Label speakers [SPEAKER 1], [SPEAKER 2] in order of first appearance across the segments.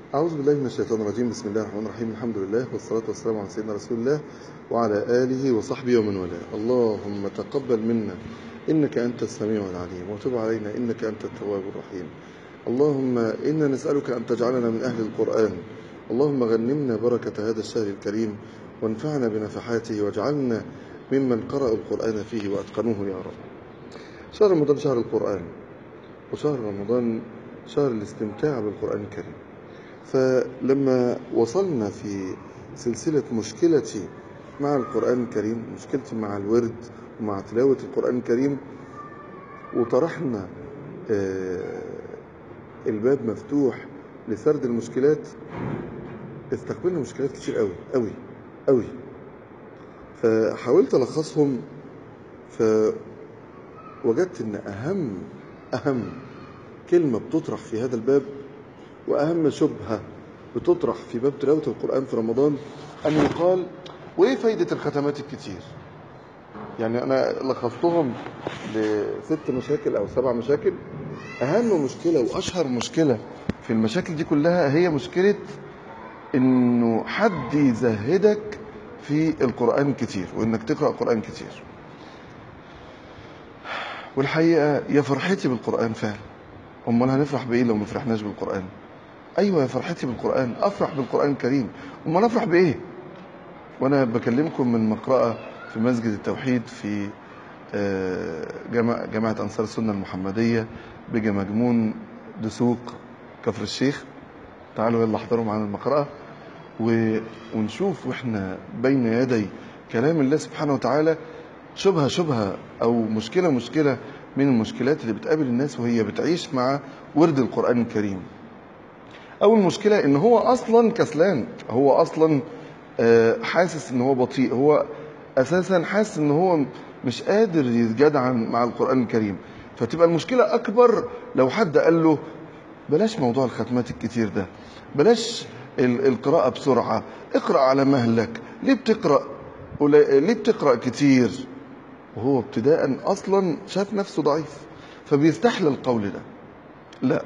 [SPEAKER 1] أعوذ بالله من الشيطان الرجيم بسم الله الرحمن الرحيم الحمد لله والصلاة والسلام على سيدنا رسول الله وعلى آله وصحبه ومن والاه اللهم تقبل منا إنك أنت السميع العليم وتب علينا إنك أنت التواب الرحيم اللهم إنا نسألك أن تجعلنا من أهل القرآن اللهم غنمنا بركة هذا الشهر الكريم وانفعنا بنفحاته واجعلنا ممن قرأوا القرآن فيه وأتقنوه يا رب شهر رمضان شهر القرآن وشهر رمضان شهر الاستمتاع بالقرآن الكريم فلما وصلنا في سلسلة مشكلتي مع القرآن الكريم مشكلتي مع الورد ومع تلاوة القرآن الكريم وطرحنا آه، الباب مفتوح لسرد المشكلات استقبلنا مشكلات كتير قوي قوي قوي فحاولت ألخصهم فوجدت إن أهم أهم كلمة بتطرح في هذا الباب وأهم شبهة بتطرح في باب تلاوة القرآن في رمضان أن يقال وإيه فايدة الختمات الكتير يعني أنا لخصتهم لست مشاكل أو سبع مشاكل أهم مشكلة وأشهر مشكلة في المشاكل دي كلها هي مشكلة إنه حد يزهدك في القرآن كتير وإنك تقرأ قرآن كتير والحقيقة يا فرحتي بالقرآن فعلا أمال هنفرح بإيه لو ما فرحناش بالقرآن ايوه يا فرحتي بالقران افرح بالقران الكريم امال افرح بايه وانا بكلمكم من مقرأة في مسجد التوحيد في آه، جماعة, جماعة أنصار السنة المحمدية بجمجمون دسوق كفر الشيخ تعالوا يلا احضروا معانا المقرأة و- ونشوف واحنا بين يدي كلام الله سبحانه وتعالى شبهة شبهة أو مشكلة مشكلة من المشكلات اللي بتقابل الناس وهي بتعيش مع ورد القرآن الكريم اول مشكله ان هو اصلا كسلان هو اصلا آه، حاسس ان هو بطيء هو اساسا حاسس ان هو مش قادر يتجدعن مع القران الكريم فتبقى المشكله اكبر لو حد قال له بلاش موضوع الختمات الكتير ده بلاش ال- القراءه بسرعه اقرا على مهلك ليه بتقرا قلي- ليه بتقرا كتير وهو ابتداء اصلا شاف نفسه ضعيف فبيستحلى القول ده لا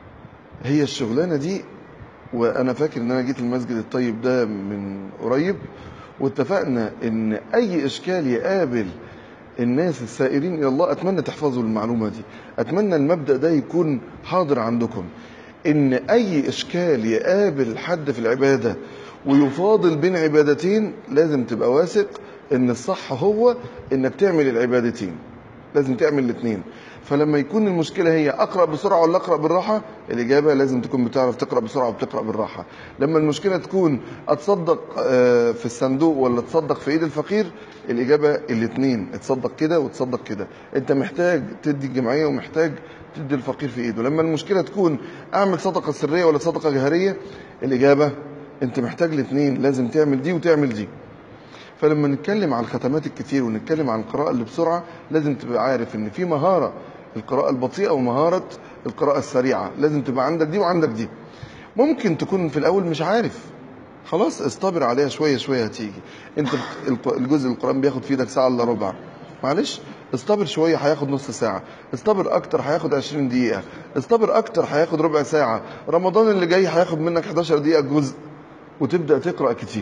[SPEAKER 1] هي الشغلانه دي وانا فاكر ان انا جيت المسجد الطيب ده من قريب واتفقنا ان اي اشكال يقابل الناس السائرين الى الله اتمنى تحفظوا المعلومه دي اتمنى المبدا ده يكون حاضر عندكم ان اي اشكال يقابل حد في العباده ويفاضل بين عبادتين لازم تبقى واثق ان الصح هو انك تعمل العبادتين لازم تعمل الاثنين فلما يكون المشكله هي اقرا بسرعه ولا اقرا بالراحه الاجابه لازم تكون بتعرف تقرا بسرعه وبتقرا بالراحه لما المشكله تكون اتصدق آه، في الصندوق ولا تصدق في ايد الفقير الاجابه الاثنين اتصدق كده وتصدق كده انت محتاج تدي الجمعيه ومحتاج تدي الفقير في ايده لما المشكله تكون اعمل صدقه سريه ولا صدقه جهريه الاجابه انت محتاج الاثنين لازم تعمل دي وتعمل دي فلما نتكلم عن الختمات الكتير ونتكلم عن القراءة اللي بسرعة لازم تبقى عارف ان في مهارة القراءة البطيئة ومهارة القراءة السريعة لازم تبقى عندك دي وعندك دي ممكن تكون في الاول مش عارف خلاص اصطبر عليها شوية شوية هتيجي انت بت- الق- الجزء القرآن بياخد في ايدك ساعة الا ربع معلش اصطبر شوية هياخد نص ساعة اصطبر اكتر هياخد 20 دقيقة اصطبر اكتر هياخد ربع ساعة رمضان اللي جاي هياخد منك 11 دقيقة جزء وتبدأ تقرأ كتير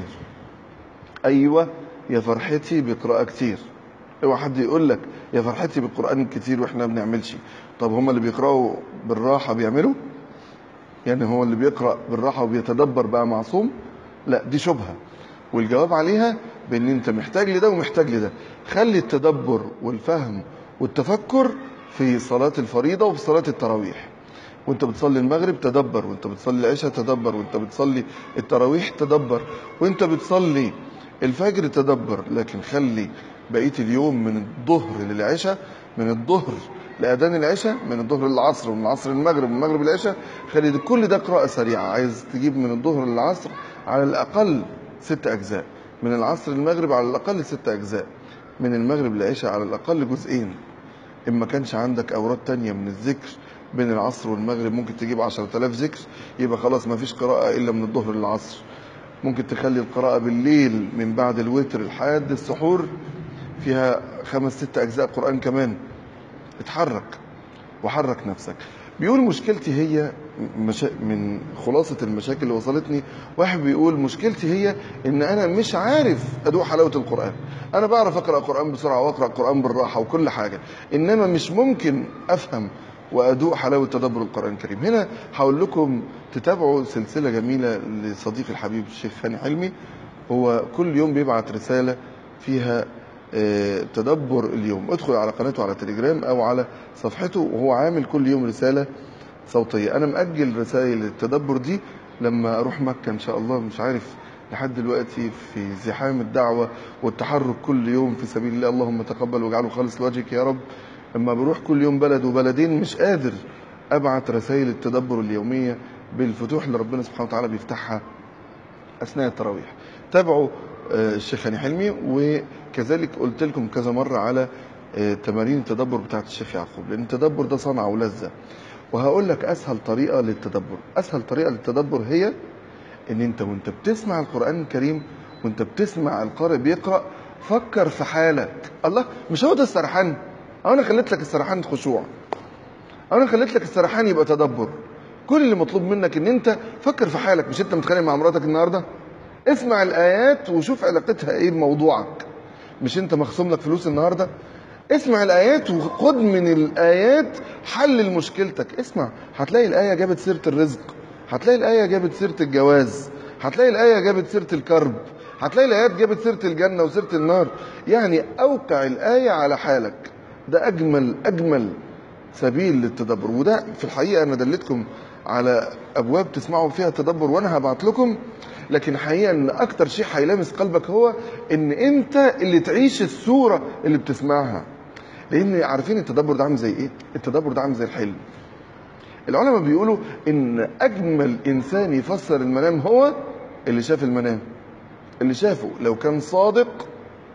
[SPEAKER 1] ايوه يا فرحتي بقراءة كتير اوعى حد يقول لك يا فرحتي بالقرآن الكتير واحنا ما بنعملش طب هما اللي بيقرأوا بالراحة بيعملوا يعني هو اللي بيقرأ بالراحة وبيتدبر بقى معصوم لا دي شبهة والجواب عليها بان انت محتاج لده ومحتاج لده خلي التدبر والفهم والتفكر في صلاة الفريضة وفي صلاة التراويح وانت بتصلي المغرب تدبر وانت بتصلي العشاء تدبر وانت بتصلي التراويح تدبر وانت بتصلي الفجر تدبر لكن خلي بقية اليوم من الظهر للعشاء من الظهر لأذان العشاء من الظهر للعصر ومن العصر للمغرب ومن المغرب للعشاء خلي ده- كل ده قراءة سريعة عايز تجيب من الظهر للعصر على الأقل ست أجزاء من العصر للمغرب على الأقل ست أجزاء من المغرب للعشاء على الأقل جزئين إن ما كانش عندك أوراد تانية من الذكر بين العصر والمغرب ممكن تجيب عشرة آلاف ذكر يبقى خلاص ما فيش قراءة إلا من الظهر للعصر ممكن تخلي القراءة بالليل من بعد الوتر لحد السحور فيها خمس ست أجزاء قرآن كمان اتحرك وحرك نفسك بيقول مشكلتي هي مشا... من خلاصة المشاكل اللي وصلتني واحد بيقول مشكلتي هي ان انا مش عارف ادوق حلاوة القرآن انا بعرف اقرأ قرآن بسرعة واقرأ قرآن بالراحة وكل حاجة انما مش ممكن افهم وادوق حلاوة تدبر القرآن الكريم هنا هقول لكم تتابعوا سلسلة جميلة لصديقي الحبيب الشيخ هاني حلمي هو كل يوم بيبعت رسالة فيها آه، تدبر اليوم ادخل على قناته على تليجرام او على صفحته وهو عامل كل يوم رسالة صوتية انا مأجل رسائل التدبر دي لما اروح مكة ان شاء الله مش عارف لحد دلوقتي في زحام الدعوة والتحرك كل يوم في سبيل الله اللهم تقبل واجعله خالص لوجهك يا رب لما بروح كل يوم بلد وبلدين مش قادر ابعت رسائل التدبر اليومية بالفتوح اللي ربنا سبحانه وتعالى بيفتحها اثناء التراويح تابعوا آه، الشيخ هاني حلمي وكذلك قلت لكم كذا مرة على آه، تمارين التدبر بتاعت الشيخ يعقوب لان التدبر ده صنعة ولذة وهقول لك اسهل طريقة للتدبر اسهل طريقة للتدبر هي ان انت وانت بتسمع القرآن الكريم وانت بتسمع القارئ بيقرأ فكر في حالك الله مش هو ده السرحان أو انا خليت لك السرحان خشوع أو انا خليت لك السرحان يبقى تدبر كل اللي مطلوب منك ان انت فكر في حالك مش انت متخانق مع مراتك النهارده اسمع الايات وشوف علاقتها ايه بموضوعك مش انت مخصوم لك فلوس النهارده اسمع الايات وخد من الايات حل لمشكلتك اسمع هتلاقي الايه جابت سيره الرزق هتلاقي الايه جابت سيره الجواز هتلاقي الايه جابت سيره الكرب هتلاقي الايات جابت سيره الجنه وسيره النار يعني اوقع الايه على حالك ده اجمل اجمل سبيل للتدبر وده في الحقيقه انا دلتكم على ابواب تسمعوا فيها تدبر وانا هبعت لكم لكن الحقيقه ان اكتر شيء هيلامس قلبك هو ان انت اللي تعيش الصوره اللي بتسمعها لان عارفين التدبر ده عامل زي ايه التدبر ده عامل زي الحلم العلماء بيقولوا ان اجمل انسان يفسر المنام هو اللي شاف المنام اللي شافه لو كان صادق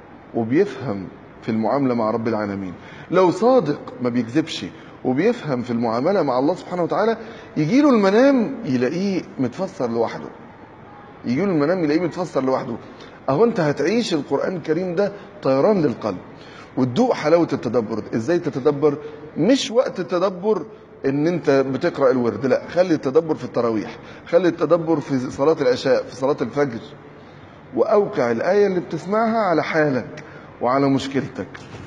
[SPEAKER 1] وبيفهم في المعامله مع رب العالمين لو صادق ما بيكذبش وبيفهم في المعامله مع الله سبحانه وتعالى يجي له المنام يلاقيه متفسر لوحده يجي له المنام يلاقيه متفسر لوحده اهو انت هتعيش القران الكريم ده طيران للقلب وتدوق حلاوه التدبر ده. ازاي تتدبر مش وقت التدبر ان انت بتقرا الورد لا خلي التدبر في التراويح خلي التدبر في صلاه العشاء في صلاه الفجر واوقع الايه اللي بتسمعها على حالك وعلى مشكلتك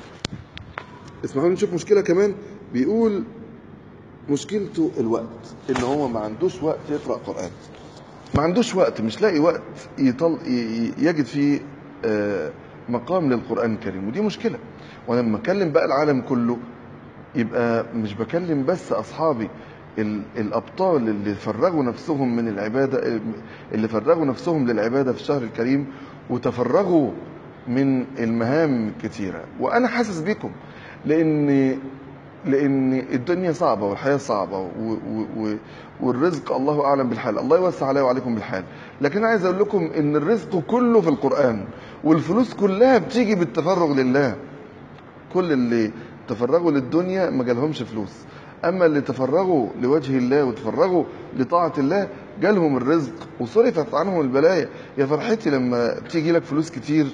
[SPEAKER 1] اسمعوا نشوف مشكله كمان بيقول مشكلته الوقت ان هو ما عندوش وقت يقرا قران ما عندوش وقت مش لاقي وقت يطل ي- يجد فيه آه، مقام للقران الكريم ودي مشكله وانا لما اكلم بقى العالم كله يبقى مش بكلم بس اصحابي ال- الابطال اللي فرغوا نفسهم من العباده اللي فرغوا نفسهم للعباده في الشهر الكريم وتفرغوا من المهام كتيره وانا حاسس بيكم لان لان الدنيا صعبه والحياه صعبه و و و والرزق الله اعلم بالحال الله يوسع علي وعليكم بالحال لكن أنا عايز اقول لكم ان الرزق كله في القران والفلوس كلها بتيجي بالتفرغ لله كل اللي تفرغوا للدنيا ما جالهمش فلوس اما اللي تفرغوا لوجه الله وتفرغوا لطاعه الله جالهم الرزق وصرفت عنهم البلايا يا فرحتي لما تيجي لك فلوس كتير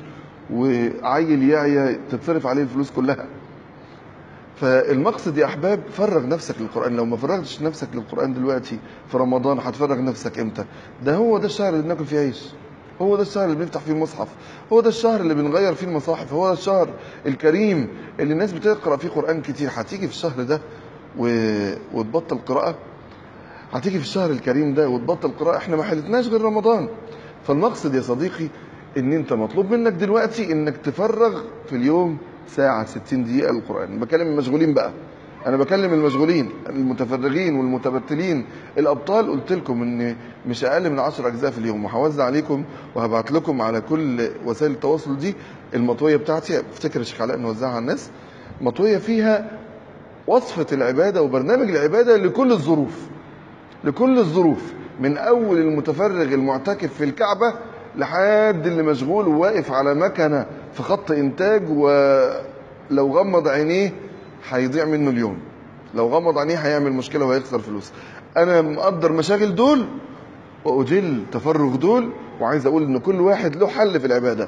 [SPEAKER 1] وعيل يعيا تتصرف عليه الفلوس كلها فالمقصد يا احباب فرغ نفسك للقران لو ما فرغتش نفسك للقران دلوقتي في رمضان هتفرغ نفسك امتى ده هو ده الشهر اللي بناكل فيه عيش هو ده الشهر اللي بنفتح فيه المصحف هو ده الشهر اللي بنغير فيه المصاحف هو ده الشهر الكريم اللي الناس بتقرا فيه قران كتير هتيجي في الشهر ده و... وتبطل قراءه هتيجي في الشهر الكريم ده وتبطل قراءه احنا ما حلتناش غير رمضان فالمقصد يا صديقي ان انت مطلوب منك دلوقتي انك تفرغ في اليوم ساعة 60 دقيقة للقرآن بكلم المشغولين بقى أنا بكلم المشغولين المتفرغين والمتبتلين الأبطال قلت لكم إن مش أقل من 10 أجزاء في اليوم وهوزع عليكم وهبعت لكم على كل وسائل التواصل دي المطوية بتاعتي افتكر يا شيخ علاء نوزعها على الناس مطوية فيها وصفة العبادة وبرنامج العبادة لكل الظروف لكل الظروف من أول المتفرغ المعتكف في الكعبة لحد اللي مشغول وواقف على مكنه في خط انتاج ولو غمض عينيه هيضيع منه اليوم لو غمض عينيه هيعمل مشكله وهيخسر فلوس انا مقدر مشاغل دول واجل تفرغ دول وعايز اقول ان كل واحد له حل في العباده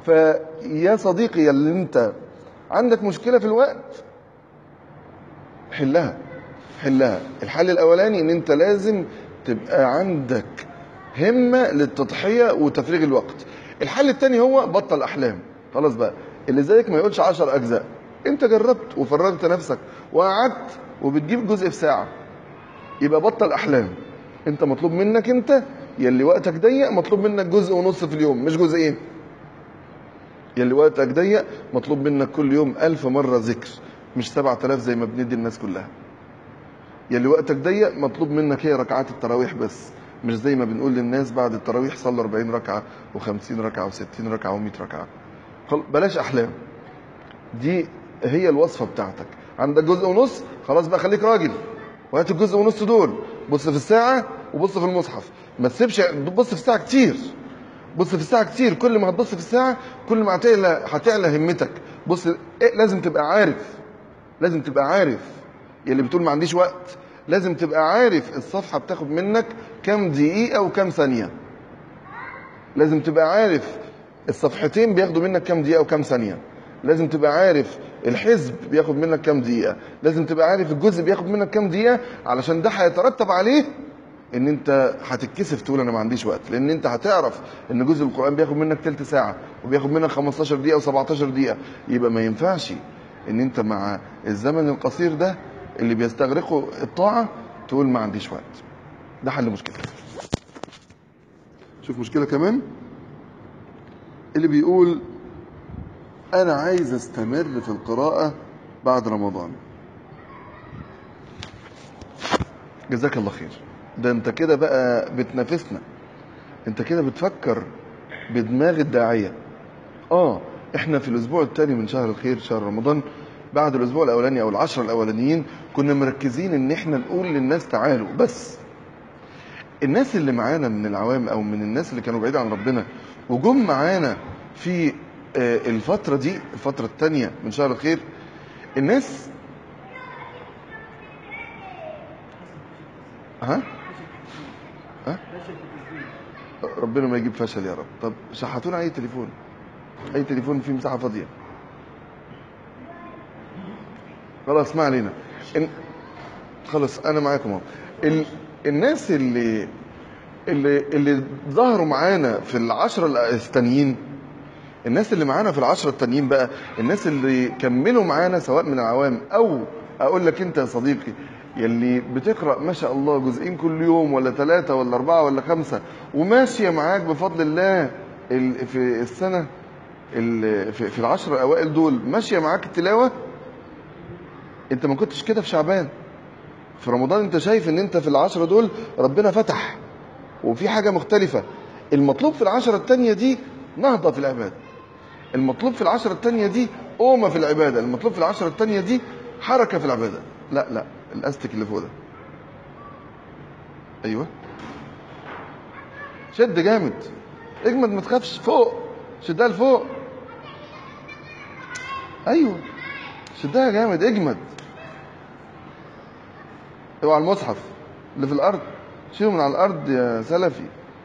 [SPEAKER 1] فيا صديقي اللي انت عندك مشكله في الوقت حلها حلها الحل الاولاني ان انت لازم تبقى عندك همه للتضحيه وتفريغ الوقت الحل الثاني هو بطل احلام خلاص بقى اللي زيك ما يقولش 10 اجزاء انت جربت وفرغت نفسك وقعدت وبتجيب جزء في ساعه يبقى بطل احلام انت مطلوب منك انت يلي وقتك ضيق مطلوب منك جزء ونص في اليوم مش جزئين يلي وقتك ضيق مطلوب منك كل يوم ألف مرة ذكر مش سبعة آلاف زي ما بندي الناس كلها يلي وقتك ضيق مطلوب منك هي ركعات التراويح بس مش زي ما بنقول للناس بعد التراويح صلوا 40 ركعة و50 ركعة و60 ركعة و100 ركعة خل- بلاش أحلام دي هي الوصفة بتاعتك عندك جزء ونص خلاص بقى خليك راجل وهات الجزء ونص دول بص في الساعة وبص في المصحف ما تسيبش بص في الساعة كتير بص في الساعة كتير كل ما هتبص في الساعة كل ما هتعلى هتعلى همتك بص إيه لازم تبقى عارف لازم تبقى عارف اللي بتقول ما عنديش وقت لازم تبقى عارف الصفحة بتاخد منك كام دقيقة وكام ثانية لازم تبقى عارف الصفحتين بياخدوا منك كام دقيقة وكام ثانية لازم تبقى عارف الحزب بياخد منك كام دقيقة لازم تبقى عارف الجزء بياخد منك كام دقيقة علشان ده هيترتب عليه ان انت هتتكسف تقول انا ما عنديش وقت لان انت هتعرف ان جزء القرآن بياخد منك تلت ساعة وبياخد منك 15 دقيقة و17 دقيقة يبقى ما ينفعش ان انت مع الزمن القصير ده اللي بيستغرقه الطاعة تقول ما عنديش وقت ده حل مشكلة شوف مشكلة كمان اللي بيقول انا عايز استمر في القراءة بعد رمضان جزاك الله خير ده انت كده بقى بتنافسنا انت كده بتفكر بدماغ الداعية اه احنا في الاسبوع الثاني من شهر الخير شهر رمضان بعد الاسبوع الاولاني او العشرة الاولانيين كنا مركزين ان احنا نقول للناس تعالوا بس الناس اللي معانا من العوام او من الناس اللي كانوا بعيد عن ربنا وجم معانا في آه، الفترة دي الفترة الثانية من شهر الخير الناس ها ها ربنا ما يجيب فشل يا رب طب شحتونا اي تليفون اي تليفون فيه مساحة فاضية خلاص ما علينا إن... خلاص انا معاكم اهو ال... الناس اللي اللي اللي ظهروا معانا في العشرة التانيين الناس اللي معانا في العشرة التانيين بقى الناس اللي كملوا معانا سواء من العوام او اقول لك انت يا صديقي يلي بتقرا ما شاء الله جزئين كل يوم ولا ثلاثة ولا أربعة ولا خمسة وماشية معاك بفضل الله ال- في السنة ال- في في العشر الأوائل دول ماشية معاك التلاوة أنت ما كنتش كده في شعبان في رمضان أنت شايف إن أنت في العشرة دول ربنا فتح وفي حاجة مختلفة المطلوب في العشرة التانية دي نهضة في العبادة المطلوب في العشرة التانية دي قومة في العبادة المطلوب في العشرة التانية دي حركة في العبادة لا لا الاستك اللي فوق ده ايوه شد جامد اجمد ما تخافش فوق شدها لفوق ايوه شدها جامد اجمد اوعى المصحف اللي في الارض شيله من على الارض يا سلفي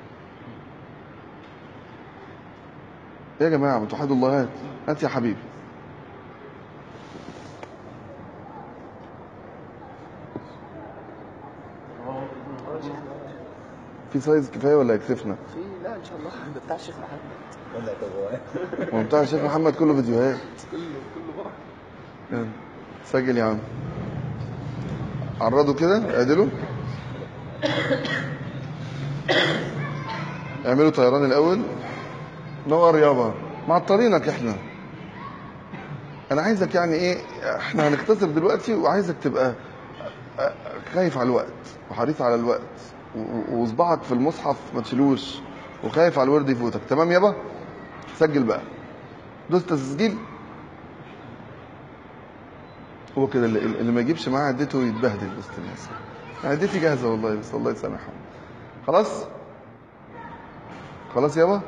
[SPEAKER 1] يا جماعه بتوحدوا الله هات هات يا حبيبي في سايز كفايه ولا يكسفنا؟
[SPEAKER 2] في لا ان شاء الله ده بتاع الشيخ محمد
[SPEAKER 3] ولا كبوات
[SPEAKER 1] هو بتاع الشيخ محمد كله فيديوهات
[SPEAKER 2] كله كله بقى
[SPEAKER 1] يلا. سجل يا عم عرضوا كده اعدلوا اعملوا طيران الاول نور يابا معطرينك احنا انا عايزك يعني ايه احنا هنختصر دلوقتي وعايزك تبقى خايف على الوقت وحريص على الوقت و- و- وصباعك في المصحف ما تشيلوش وخايف على الورد يفوتك تمام يابا سجل بقى دوست تسجيل هو كده اللي, اللي ما يجيبش معاه عدته يتبهدل وسط الناس عدتي جاهزه والله بس الله يسامحهم خلاص خلاص يابا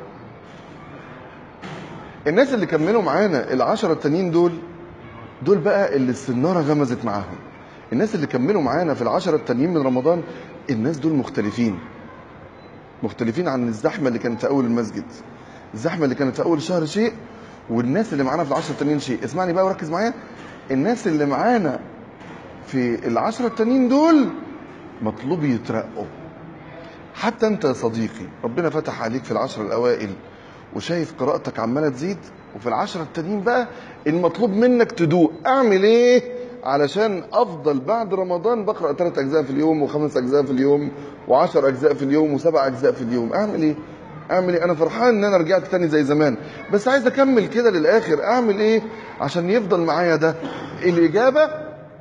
[SPEAKER 1] الناس اللي كملوا معانا العشرة التانيين دول دول بقى اللي السنارة غمزت معاهم الناس اللي كملوا معانا في العشرة التانيين من رمضان الناس دول مختلفين مختلفين عن الزحمة اللي كانت في أول المسجد الزحمة اللي كانت في أول الشهر شيء والناس اللي معانا في العشرة التانيين شيء اسمعني بقى وركز معايا الناس اللي معانا في العشرة التانيين دول مطلوب يترقوا حتى انت يا صديقي ربنا فتح عليك في العشر الاوائل وشايف قراءتك عماله تزيد وفي العشرة التانيين بقى المطلوب منك تدوق اعمل ايه علشان افضل بعد رمضان بقرا ثلاث اجزاء في اليوم وخمس اجزاء في اليوم وعشر اجزاء في اليوم وسبع اجزاء في اليوم اعمل ايه اعمل ايه انا فرحان ان انا رجعت تاني زي زمان بس عايز اكمل كده للاخر اعمل ايه عشان يفضل معايا ده الاجابه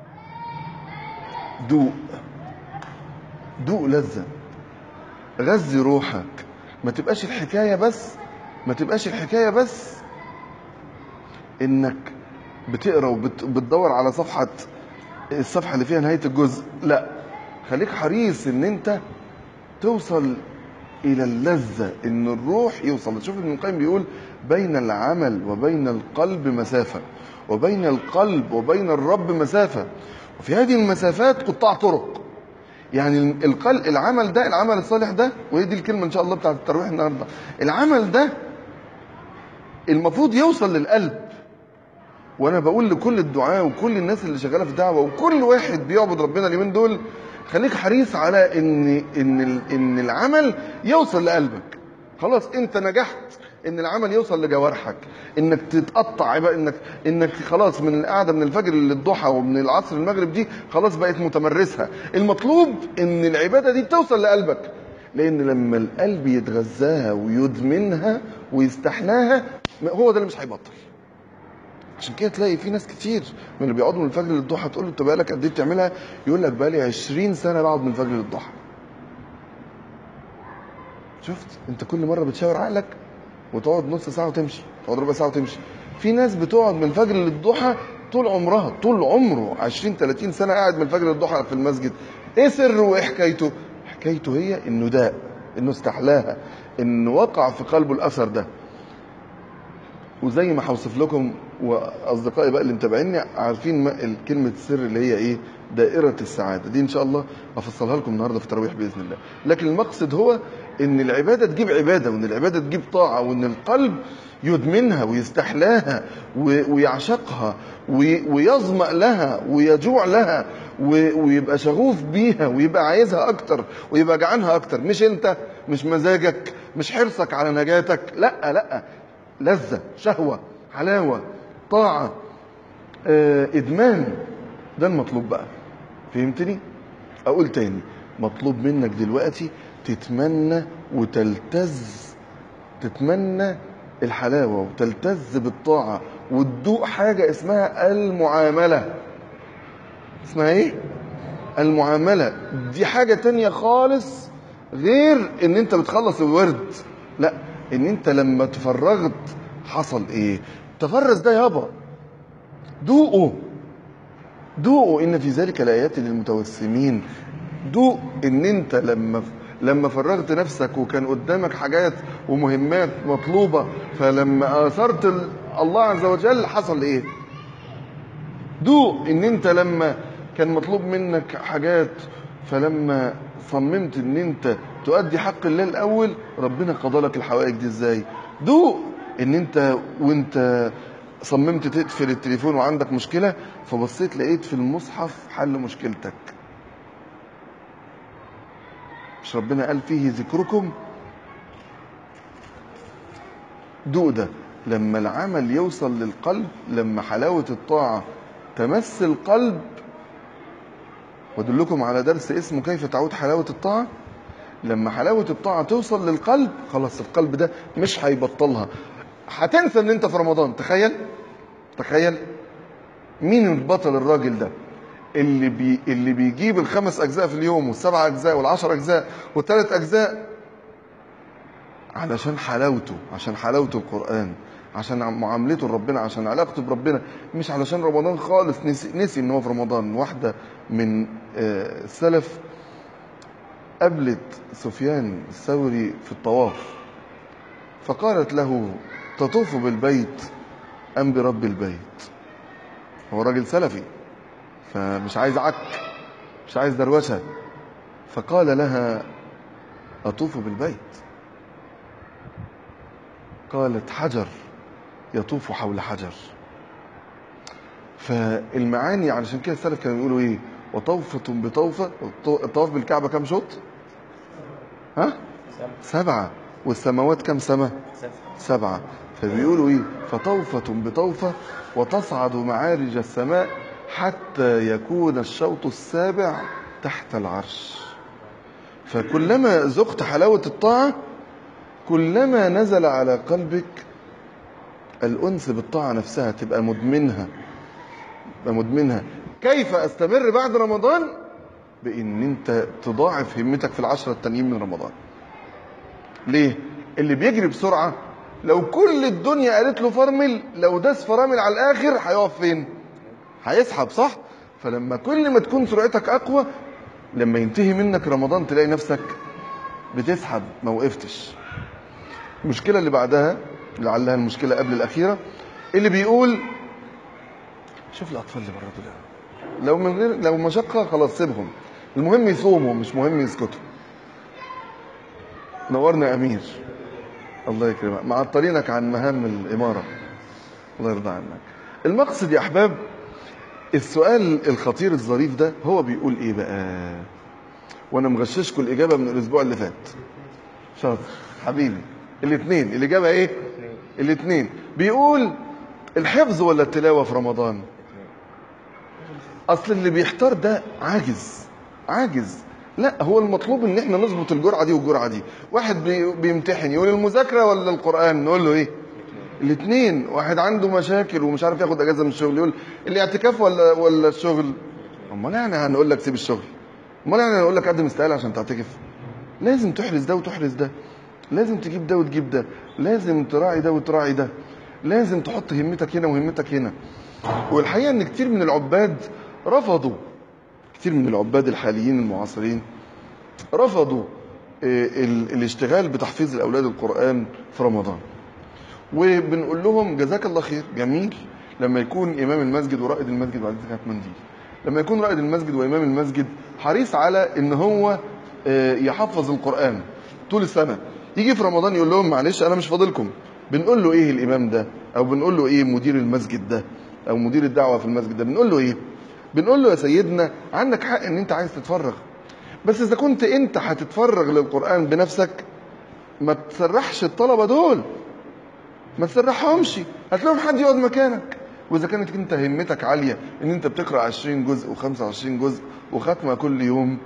[SPEAKER 1] دوق دوق لذه غذي روحك ما تبقاش الحكايه بس ما تبقاش الحكايه بس انك بتقرا وبتدور على صفحه الصفحه اللي فيها نهايه الجزء لا خليك حريص ان انت توصل الى اللذه ان الروح يوصل شوف ابن القيم بيقول بين العمل وبين القلب مسافه وبين القلب وبين الرب مسافه وفي هذه المسافات قطاع طرق يعني القلب العمل ده العمل الصالح ده وهي دي الكلمه ان شاء الله بتاعت الترويح النهارده العمل ده المفروض يوصل للقلب وانا بقول لكل الدعاة وكل الناس اللي شغاله في دعوه وكل واحد بيعبد ربنا اليومين دول خليك حريص على ان ان ان العمل يوصل لقلبك خلاص انت نجحت ان العمل يوصل لجوارحك انك تتقطع بقى انك انك خلاص من القعده من الفجر للضحى ومن العصر المغرب دي خلاص بقت متمرسها المطلوب ان العباده دي توصل لقلبك لان لما القلب يتغذاها ويدمنها ويستحلاها هو ده اللي مش هيبطل عشان كده تلاقي في ناس كتير من اللي بيقعدوا من الفجر للضحى تقول له انت بقالك قد ايه بتعملها يقول لك بقالي 20 سنه بقعد من الفجر للضحى شفت انت كل مره بتشاور عقلك وتقعد نص ساعه وتمشي تقعد ربع ساعه وتمشي في ناس بتقعد من الفجر للضحى طول عمرها طول عمره 20 30 سنه قاعد من الفجر للضحى في المسجد ايه سره وايه حكايته حكايته هي انه داء انه استحلاها انه وقع في قلبه الاثر ده وزي ما هوصف لكم واصدقائي بقى اللي متابعيني عارفين كلمه السر اللي هي ايه دائره السعاده دي ان شاء الله افصلها لكم النهارده في التراويح باذن الله لكن المقصد هو ان العباده تجيب عباده وان العباده تجيب طاعه وان القلب يدمنها ويستحلاها ويعشقها ويظمأ لها ويجوع لها ويبقى شغوف بيها ويبقى عايزها اكتر ويبقى جعانها اكتر مش انت مش مزاجك مش حرصك على نجاتك لا لا لذة شهوة حلاوة طاعة آه، إدمان ده المطلوب بقى فهمتني؟ أقول تاني مطلوب منك دلوقتي تتمنى وتلتز تتمنى الحلاوة وتلتز بالطاعة وتدوق حاجة اسمها المعاملة اسمها ايه؟ المعاملة دي حاجة تانية خالص غير ان انت بتخلص الورد لا ان انت لما تفرغت حصل ايه تفرز ده يابا دوقوا دوقوا ان في ذلك الايات للمتوسمين دوق ان انت لما لما فرغت نفسك وكان قدامك حاجات ومهمات مطلوبة فلما آثرت ال- الله عز وجل حصل ايه دوق ان انت لما كان مطلوب منك حاجات فلما صممت ان انت تؤدي حق الله الاول ربنا قضى لك الحوائج دي ازاي دوق ان انت وانت صممت تقفل التليفون وعندك مشكلة فبصيت لقيت في المصحف حل مشكلتك مش ربنا قال فيه ذكركم دوق ده لما العمل يوصل للقلب لما حلاوة الطاعة تمس القلب وادلكم على درس اسمه كيف تعود حلاوة الطاعة لما حلاوة الطاعة توصل للقلب خلاص القلب ده مش هيبطلها هتنسى ان انت في رمضان تخيل تخيل مين البطل الراجل ده اللي بي اللي بيجيب الخمس اجزاء في اليوم والسبع اجزاء والعشر اجزاء والثلاث اجزاء علشان حلاوته عشان حلاوة القرآن عشان معاملته لربنا عشان علاقته بربنا مش علشان رمضان خالص نسي, نسي ان هو في رمضان واحدة من آه، السلف قابلت سفيان الثوري في الطواف فقالت له تطوف بالبيت أم برب البيت هو راجل سلفي فمش عايز عك مش عايز دروشة فقال لها أطوف بالبيت قالت حجر يطوف حول حجر فالمعاني علشان كده السلف كانوا يقولوا ايه وطوفة بطوفة الط- الطواف بالكعبة كم شوط ها سبعة والسماوات كم سماء سبعة فبيقولوا ايه فطوفة بطوفة وتصعد معارج السماء حتى يكون الشوط السابع تحت العرش فكلما ذقت حلاوة الطاعة كلما نزل على قلبك الأنس بالطاعة نفسها تبقى مدمنها تبقى مدمنها كيف أستمر بعد رمضان بإن أنت تضاعف همتك في العشرة التانيين من رمضان ليه اللي بيجري بسرعة لو كل الدنيا قالت له فرمل لو داس فرامل على الآخر هيقف فين هيسحب صح فلما كل ما تكون سرعتك أقوى لما ينتهي منك رمضان تلاقي نفسك بتسحب ما وقفتش المشكلة اللي بعدها لعلها المشكلة قبل الأخيرة اللي بيقول شوف الأطفال اللي بره دول لو من غير لو مشقة خلاص سيبهم المهم يصوموا مش مهم يسكتوا نورنا أمير الله يكرمك معطلينك عن مهام الإمارة الله يرضى عنك المقصد يا أحباب السؤال الخطير الظريف ده هو بيقول إيه بقى وأنا مغششكم الإجابة من الأسبوع اللي فات شاطر حبيبي الاثنين الإجابة إيه الاثنين بيقول الحفظ ولا التلاوة في رمضان أصل اللي بيحتار ده عاجز عاجز لا هو المطلوب ان احنا نظبط الجرعه دي والجرعه دي واحد بي- بيمتحن يقول المذاكره ولا القران نقول له ايه الاثنين واحد عنده مشاكل ومش عارف ياخد اجازه من الشغل يقول الاعتكاف ولا ولا الشغل امال يعني هنقول لك سيب الشغل امال يعني هنقول لك قدم استقاله عشان تعتكف لازم تحرز ده وتحرز ده لازم تجيب ده وتجيب ده لازم تراعي ده وتراعي ده لازم تحط همتك هنا وهمتك هنا والحقيقه ان كتير من العباد رفضوا كتير من العباد الحاليين المعاصرين رفضوا آه، ال- الاشتغال بتحفيظ الاولاد القران في رمضان وبنقول لهم جزاك الله خير جميل لما يكون امام المسجد ورائد المسجد وعليه زكاه منديل لما يكون رائد المسجد وامام المسجد حريص على ان هو آه، يحفظ القران طول السنه يجي في رمضان يقول لهم معلش انا مش فاضلكم بنقول له ايه الامام ده او بنقول له ايه مدير المسجد ده او مدير الدعوه في المسجد ده بنقول له ايه بنقول له يا سيدنا عندك حق ان انت عايز تتفرغ بس اذا كنت انت هتتفرغ للقران بنفسك ما تسرحش الطلبه دول ما تسرحهمش هات لهم حد يقعد مكانك واذا كانت انت همتك عاليه ان انت بتقرا 20 جزء و25 جزء وختمه كل يوم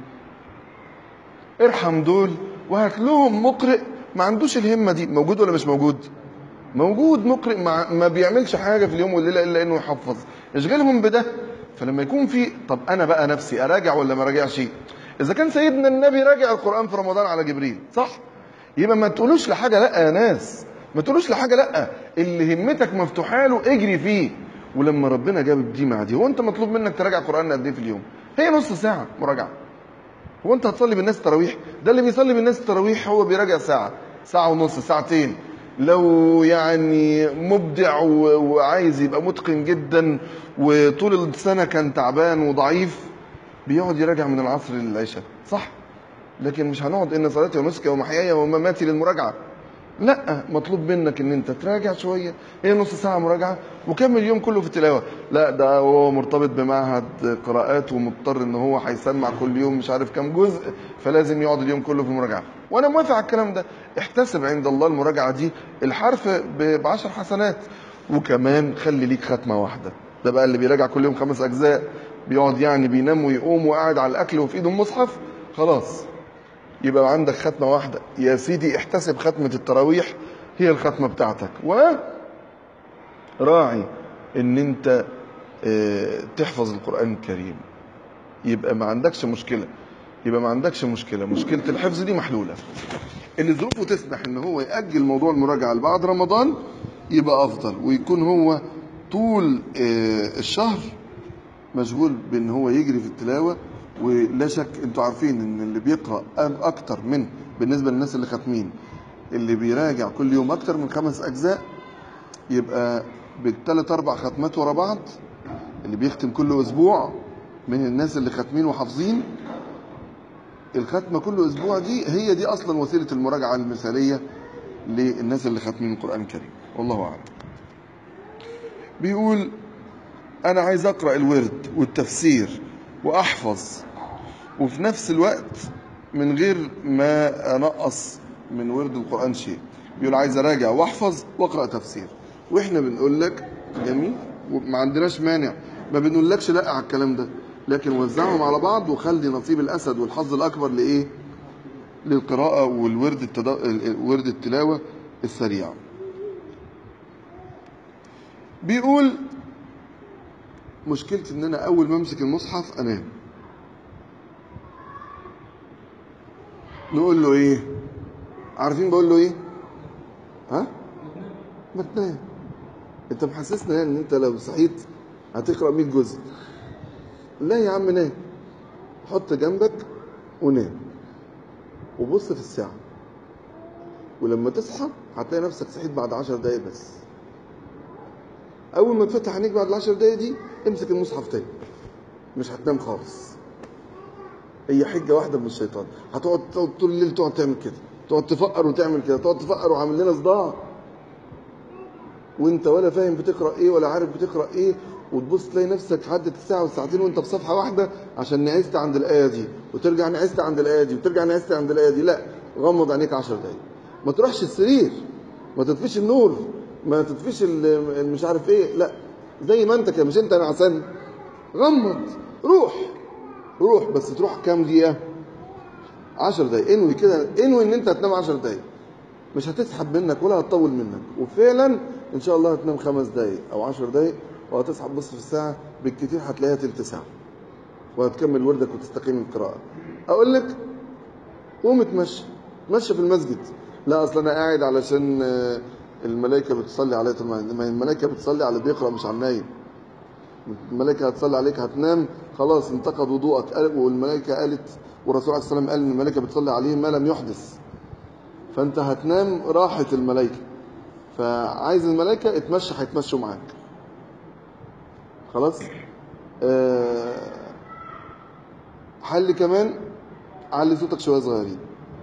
[SPEAKER 1] ارحم دول وهات لهم مقرئ ما عندوش الهمه دي موجود ولا مش موجود موجود مقرئ ما, ما بيعملش حاجه في اليوم والليله الا انه يحفظ اشغلهم بده فلما يكون في طب انا بقى نفسي اراجع ولا ما راجعش اذا كان سيدنا النبي راجع القران في رمضان على جبريل صح يبقى ما تقولوش لحاجه لا يا ناس ما تقولوش لحاجه لا اللي همتك مفتوحه له اجري فيه ولما ربنا جاب دي مع دي هو انت مطلوب منك تراجع قران قد ايه في اليوم هي نص ساعه مراجعه هو انت هتصلي بالناس التراويح ده اللي بيصلي بالناس التراويح هو بيراجع ساعه ساعه ونص ساعتين لو يعني مبدع و- وعايز يبقى متقن جدا وطول السنه كان تعبان وضعيف بيقعد يراجع من العصر للعشاء صح لكن مش هنقعد ان صلاتي ونسكي ومحياي ومماتي للمراجعه لا مطلوب منك ان انت تراجع شويه هي نص ساعه مراجعه وكمل اليوم كله في التلاوه لا ده هو مرتبط بمعهد قراءات ومضطر ان هو هيسمع كل يوم مش عارف كام جزء فلازم يقعد اليوم كله في المراجعه وانا موافق على الكلام ده احتسب عند الله المراجعه دي الحرف ب 10 حسنات وكمان خلي ليك ختمه واحده ده بقى اللي بيراجع كل يوم خمس اجزاء بيقعد يعني بينام ويقوم وقاعد على الاكل وفي ايده المصحف خلاص يبقى عندك ختمة واحدة يا سيدي احتسب ختمة التراويح هي الختمة بتاعتك و راعي ان انت اه، تحفظ القرآن الكريم يبقى ما عندكش مشكلة يبقى ما عندكش مشكلة مشكلة الحفظ دي محلولة اللي ظروفه تسمح ان هو يأجل موضوع المراجعة لبعد رمضان يبقى افضل ويكون هو طول اه، الشهر مشغول بان هو يجري في التلاوه ولا شك انتوا عارفين ان اللي بيقرا أم- اكتر من بالنسبه للناس اللي ختمين اللي بيراجع كل يوم اكتر من خمس اجزاء يبقى بالثلاث اربع ختمات ورا بعض اللي بيختم كل اسبوع من الناس اللي ختمين وحافظين الختمه كل اسبوع دي هي دي اصلا وسيله المراجعه المثاليه للناس اللي ختمين القران الكريم والله اعلم بيقول انا عايز اقرا الورد والتفسير واحفظ وفي نفس الوقت من غير ما انقص من ورد القران شيء بيقول عايز اراجع واحفظ واقرا تفسير واحنا بنقول لك جميل وما عندناش مانع ما بنقولكش لا على الكلام ده لكن وزعهم على بعض وخلي نصيب الاسد والحظ الاكبر لايه للقراءه والورد التد... ورد التلاوه السريع بيقول مشكلتي ان انا اول ما امسك المصحف انام نقول له ايه عارفين بقول له ايه ها ما تنام انت محسسنا يعني ان انت لو صحيت هتقرا 100 جزء لا يا عم نام حط جنبك ونام وبص في الساعه ولما تصحى هتلاقي نفسك صحيت بعد 10 دقايق بس اول ما تفتح عينيك بعد العشر دقايق دي امسك المصحف تاني مش هتنام خالص هي حجه واحده من الشيطان هتقعد تقعد طول الليل تقعد تعمل كده تقعد تفقر وتعمل كده تقعد تفقر وعامل لنا صداع وانت ولا فاهم بتقرا ايه ولا عارف بتقرا ايه وتبص تلاقي نفسك عدت الساعه والساعتين وانت في صفحه واحده عشان نعست عند الايه دي وترجع نعست عند الايه دي وترجع نعست عند الايه دي لا غمض عينيك 10 دقايق ما تروحش السرير ما تطفيش النور ما تطفيش ال- مش عارف ايه لا زي ما انت كده مش انت نعسان غمض روح روح بس تروح كام دقيقه 10 دقايق انوي كده انوي ان انت هتنام 10 دقايق مش هتسحب منك ولا هتطول منك وفعلا ان شاء الله هتنام خمس دقايق او 10 دقايق وهتصحى تبص في الساعه بالكتير هتلاقيها تلت ساعه وهتكمل وردك وتستقيم القراءه اقول لك قوم اتمشى اتمشى في المسجد لا اصل انا قاعد علشان آه، الملائكه بتصلي عليا طول ما ما هي الملائكه بتصلي على اللي بيقرا مش على النايم الملائكه هتصلي عليك هتنام خلاص انتقد وضوءك قال- والملائكه قالت والرسول عليه الصلاه والسلام قال ان الملائكه بتصلي عليه ما لم يحدث فانت هتنام راحه الملائكه فعايز الملائكه اتمشى هيتمشوا معاك خلاص آه، حل كمان علي صوتك شويه صغيرين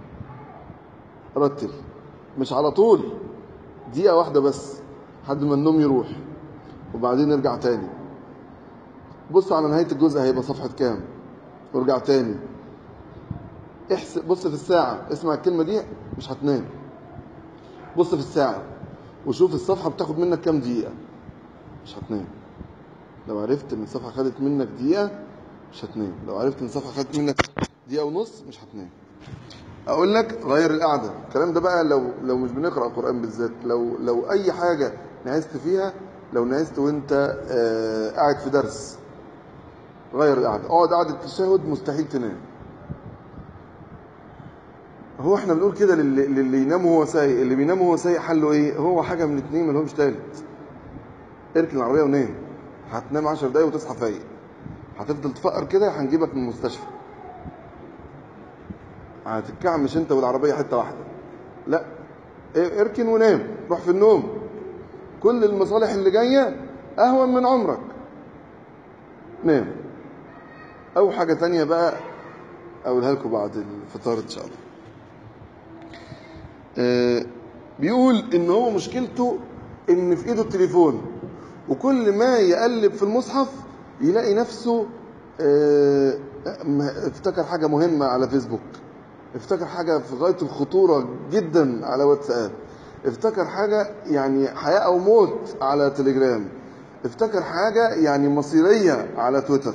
[SPEAKER 1] رتل مش على طول دقيقة واحدة بس لحد ما النوم يروح وبعدين نرجع تاني بص على نهاية الجزء هيبقى صفحة كام وارجع تاني احسب بص في الساعة اسمع الكلمة دي مش هتنام بص في الساعة وشوف الصفحة بتاخد منك كام دقيقة مش هتنام لو عرفت ان الصفحة خدت منك دقيقة مش هتنام لو عرفت ان الصفحة خدت منك دقيقة ونص مش هتنام اقول لك غير القعده الكلام ده بقى لو لو مش بنقرا قران بالذات لو لو اي حاجه نعست فيها لو نعست وانت آه قاعد في درس غير القعده اقعد قعده التشهد مستحيل تنام هو احنا بنقول كده للي, للي ينام وهو سايق اللي بينام وهو سايق حله ايه هو حاجه من اتنين ما لهمش تالت اركن العربيه ونام هتنام 10 دقايق وتصحى فايق هتفضل تفقر كده هنجيبك من المستشفى هتتكعمش انت والعربيه حته واحده لا اه، اركن ونام روح في النوم كل المصالح اللي جايه اهون من عمرك نام او حاجه تانية بقى اقولها لكم بعد الفطار ان شاء الله اه، بيقول ان هو مشكلته ان في ايده التليفون وكل ما يقلب في المصحف يلاقي نفسه اه، اه، افتكر حاجه مهمه على فيسبوك افتكر حاجة في غاية الخطورة جدا على واتساب افتكر حاجة يعني حياة أو موت على تليجرام افتكر حاجة يعني مصيرية على تويتر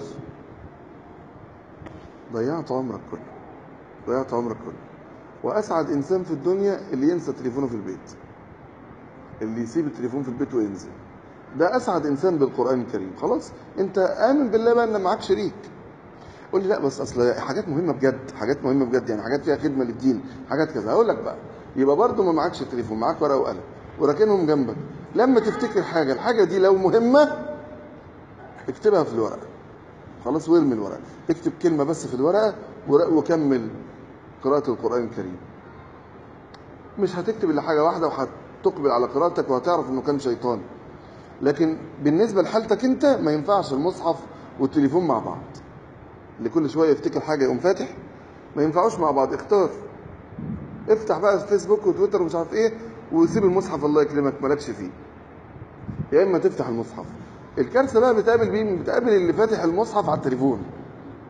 [SPEAKER 1] ضيعت عمرك كله ضيعت عمرك كله وأسعد إنسان في الدنيا اللي ينسى تليفونه في البيت اللي يسيب التليفون في البيت وينزل ده أسعد إنسان بالقرآن الكريم خلاص أنت آمن بالله بقى إن معاك شريك قول لي لا بس اصل حاجات مهمه بجد حاجات مهمه بجد يعني حاجات فيها خدمه للدين حاجات كذا هقول لك بقى يبقى برضه ما معكش تليفون معاك ورقه وقلم وراكنهم جنبك لما تفتكر حاجه الحاجه دي لو مهمه اكتبها في الورقه خلاص وارمي الورقه اكتب كلمه بس في الورقه ور- وكمل قراءه القران الكريم مش هتكتب الا حاجه واحده وهتقبل على قراءتك وهتعرف انه كان شيطان لكن بالنسبه لحالتك انت ما ينفعش المصحف والتليفون مع بعض اللي كل شويه يفتكر حاجه يقوم فاتح ما ينفعوش مع بعض اختار افتح بقى فيسبوك وتويتر ومش عارف ايه وسيب المصحف الله يكرمك مالكش فيه يا اما تفتح المصحف الكارثه بقى بتقابل مين بتقابل اللي فاتح المصحف على التليفون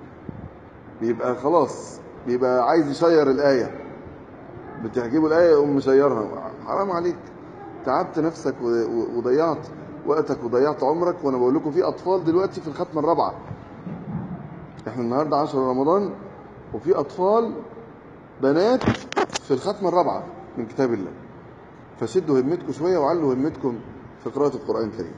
[SPEAKER 1] بيبقى خلاص بيبقى عايز يشير الآية بتعجبه الآية يقوم مشيرها حرام عليك تعبت نفسك و- و- وضيعت وقتك وضيعت عمرك وانا بقول لكم في اطفال دلوقتي في الختمه الرابعه احنا النهارده 10 رمضان وفي اطفال بنات في الختمه الرابعه من كتاب الله فشدوا همتكم شويه وعلوا همتكم في قراءه القران الكريم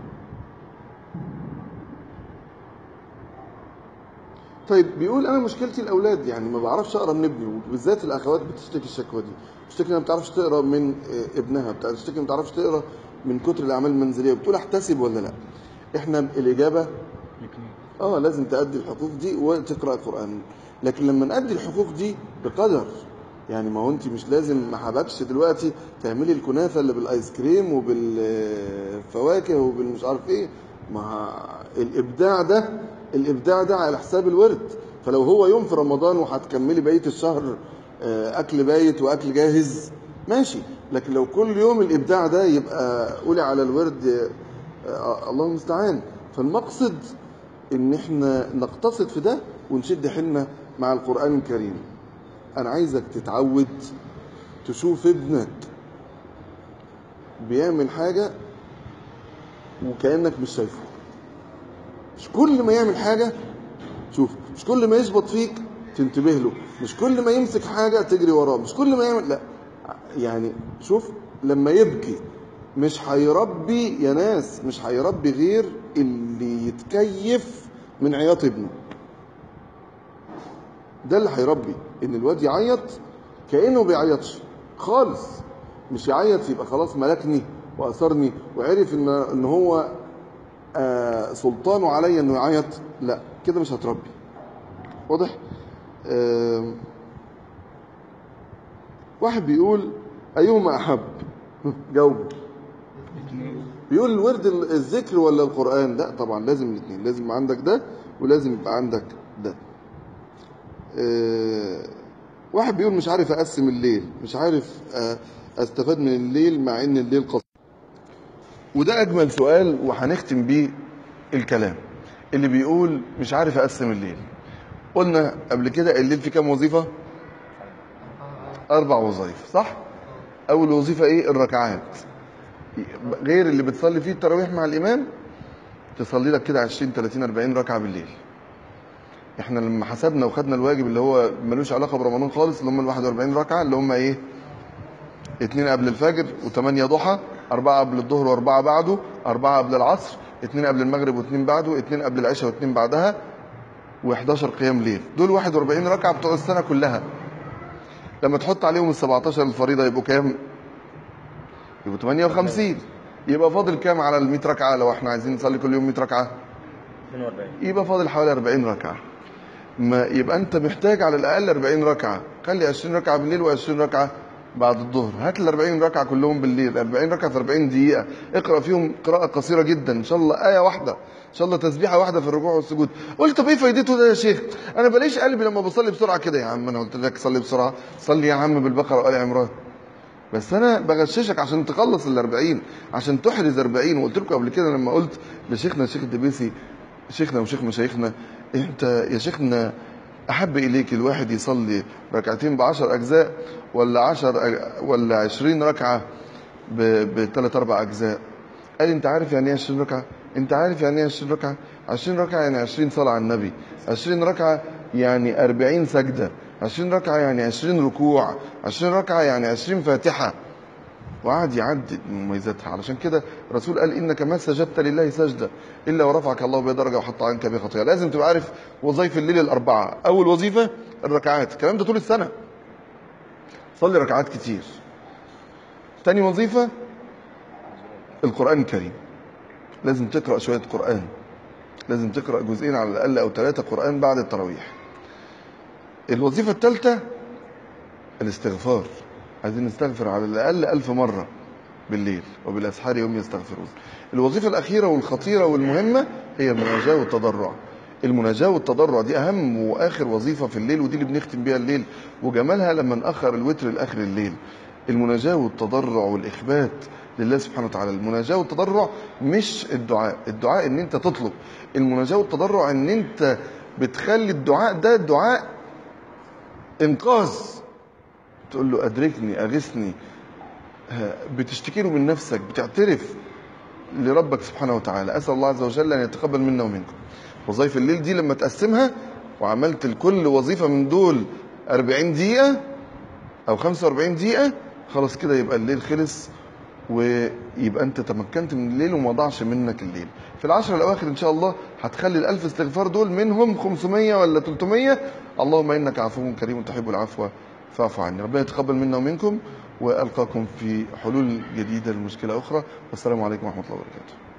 [SPEAKER 1] طيب بيقول انا مشكلتي الاولاد يعني ما بعرفش اقرا من ابني وبالذات الاخوات بتشتكي الشكوى دي بتشتكي انها ما بتعرفش تقرا من آه، ابنها بتشتكي ما بتعرفش تقرا من كتر الاعمال المنزليه بتقول احتسب ولا لا احنا الاجابه اه لازم تأدي الحقوق دي وتقرا قران لكن لما نأدي الحقوق دي بقدر يعني ما هو انت مش لازم ما حبكش دلوقتي تعملي الكنافه اللي بالايس كريم وبالفواكه وبالمش عارف ايه ما الابداع ده الابداع ده على حساب الورد فلو هو يوم في رمضان وهتكملي بقيه الشهر آه، اكل بايت واكل جاهز ماشي لكن لو كل يوم الابداع ده يبقى قولي على الورد آه، الله المستعان فالمقصد ان احنا نقتصد في ده ونشد حيلنا مع القران الكريم انا عايزك تتعود تشوف ابنك بيعمل حاجه وكانك مش شايفه مش كل ما يعمل حاجه شوف مش كل ما يشبط فيك تنتبه له مش كل ما يمسك حاجه تجري وراه مش كل ما يعمل لا يعني شوف لما يبكي مش هيربي يا ناس مش هيربي غير اللي يتكيف من عياط ابنه ده اللي هيربي ان الواد يعيط كانه بيعيطش خالص مش يعيط يبقى خلاص ملكني واثرني وعرف ان ان هو آه سلطانه عليا انه يعيط لا كده مش هتربي واضح آه واحد بيقول ايهما احب جاوبه بيقول الورد ال- الذكر ولا القران لا طبعا لازم الاثنين لازم يبقى عندك ده ولازم يبقى عندك ده آه، واحد بيقول مش عارف اقسم الليل مش عارف آه، استفاد من الليل مع ان الليل قصير وده اجمل سؤال وهنختم بيه الكلام اللي بيقول مش عارف اقسم الليل قلنا قبل كده الليل فيه كام وظيفه اربع وظائف صح اول وظيفه ايه الركعات غير اللي بتصلي فيه التراويح مع الامام تصلي لك كده 20 30 40 ركعه بالليل احنا لما حسبنا وخدنا الواجب اللي هو ملوش علاقه برمضان خالص اللي هم ال 41 ركعه اللي هم ايه؟ اتنين قبل الفجر وثمانية ضحى أربعة قبل الظهر وأربعة بعده أربعة قبل العصر اتنين قبل المغرب واتنين بعده اتنين قبل العشاء واتنين بعدها و11 قيام ليل دول 41 ركعة بتوع السنة كلها لما تحط عليهم ال 17 الفريضة يبقوا كام؟ يبقوا 58 يبقى فاضل كام على ال 100 ركعة لو احنا عايزين نصلي كل يوم 100 ركعة؟
[SPEAKER 2] 42
[SPEAKER 1] يبقى فاضل حوالي 40 ركعة ما يبقى انت محتاج على الاقل 40 ركعة خلي 20 ركعة بالليل و20 ركعة بعد الظهر هات ال 40 ركعة كلهم بالليل 40 ركعة في 40 دقيقة اقرأ فيهم قراءة قصيرة جدا ان شاء الله آية واحدة ان شاء الله تسبيحة واحدة في الركوع والسجود قلت طب ايه فايدته ده يا شيخ انا بلاقيش قلبي لما بصلي بسرعة كده يا عم انا قلت لك صلي بسرعة صلي يا عم بالبقرة وآل عمران بس انا بغششك عشان تخلص ال 40 عشان تحرز 40 وقلت لكم قبل كده لما قلت لشيخنا الشيخ الدبيسي شيخنا وشيخ مشايخنا انت يا شيخنا احب اليك الواحد يصلي ركعتين بعشر اجزاء ولا عشر أج- ولا عشرين ركعه بثلاث اربع اجزاء قال انت عارف يعني ايه 20 ركعه انت عارف يعني ايه 20 ركعه 20 ركعه يعني 20 صلاه على النبي 20 ركعه يعني 40 سجده 20 ركعه يعني 20 ركوع 20 ركعه يعني 20 فاتحه وقعد يعدد من مميزاتها علشان كده الرسول قال انك ما سجدت لله سجده الا ورفعك الله بها درجه وحط عنك بها خطيئه لازم تبقى عارف وظائف الليل الاربعه اول وظيفه الركعات الكلام ده طول السنه صلي ركعات كتير تاني وظيفه القران الكريم لازم تقرا شويه قران لازم تقرا جزئين على الاقل او ثلاثه قران بعد التراويح الوظيفه الثالثه الاستغفار عايزين نستغفر على الأقل ألف مرة بالليل وبالأسحار هم يستغفرون الوظيفة الأخيرة والخطيرة والمهمة هي المناجاة والتضرع المناجاة والتضرع دي أهم وآخر وظيفة في الليل ودي اللي بنختم بيها الليل وجمالها لما نأخر الوتر لآخر الليل المناجاة والتضرع والإخبات لله سبحانه وتعالى المناجاة والتضرع مش الدعاء الدعاء ان انت تطلب المناجاة والتضرع ان انت بتخلي الدعاء ده دعاء انقاذ تقول له ادركني اغثني ها، بتشتكي له من نفسك بتعترف لربك سبحانه وتعالى اسال الله عز وجل ان يتقبل منا ومنكم وظائف الليل دي لما تقسمها وعملت لكل وظيفه من دول 40 دقيقه او 45 دقيقه خلاص كده يبقى الليل خلص ويبقى انت تمكنت من الليل وما ضاعش منك الليل في العشر الاواخر ان شاء الله هتخلي الالف استغفار دول منهم 500 ولا 300 اللهم انك عفو كريم تحب العفو فاعف عني ربنا يتقبل منا ومنكم والقاكم في حلول جديده لمشكله اخرى والسلام عليكم ورحمه الله وبركاته